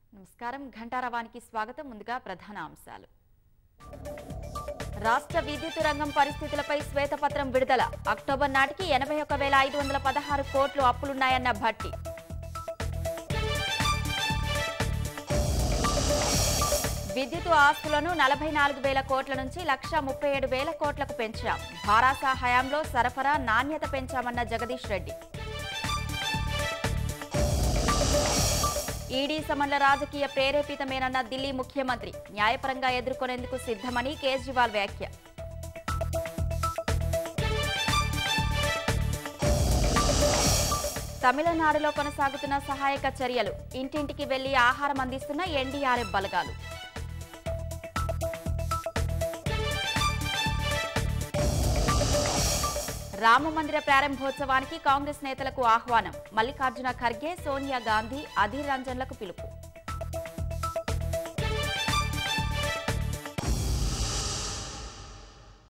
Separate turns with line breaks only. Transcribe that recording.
నమస్కారం ఘంటారవానికి స్వాగతం ముందుగా ప్రధాన అంశాలు రాష్ట్ర విద్యుత్ రంగం పరిస్థితులపై శ్వేతపత్రం విడుదల అక్టోబర్ నాటికి ఎనభై ఒక వేల ఐదు వందల పదహారు కోట్లు అప్పులున్నాయన్న భట్టి విద్యుత్ ఆస్తులను నలభై నాలుగు వేల కోట్ల నుంచి లక్ష ముప్పై ఏడు వేల కోట్లకు పెంచాం భారాస హయాంలో సరఫరా నాణ్యత పెంచామన్న జగదీష్ రెడ్డి ఈడీ సమన్ల రాజకీయ ప్రేరేపితమేనన్న ఢిల్లీ ముఖ్యమంత్రి న్యాయపరంగా ఎదుర్కొనేందుకు సిద్ధమని కేజ్రీవాల్ వ్యాఖ్య తమిళనాడులో కొనసాగుతున్న సహాయక చర్యలు ఇంటింటికి వెళ్లి ఆహారం అందిస్తున్న ఎన్డీఆర్ఎఫ్ బలగాలు రామ మందిర ప్రారంభోత్సవానికి కాంగ్రెస్ నేతలకు ఆహ్వానం మల్లికార్జున ఖర్గే సోనియా గాంధీ అధీర్ రంజన్లకు పిలుపు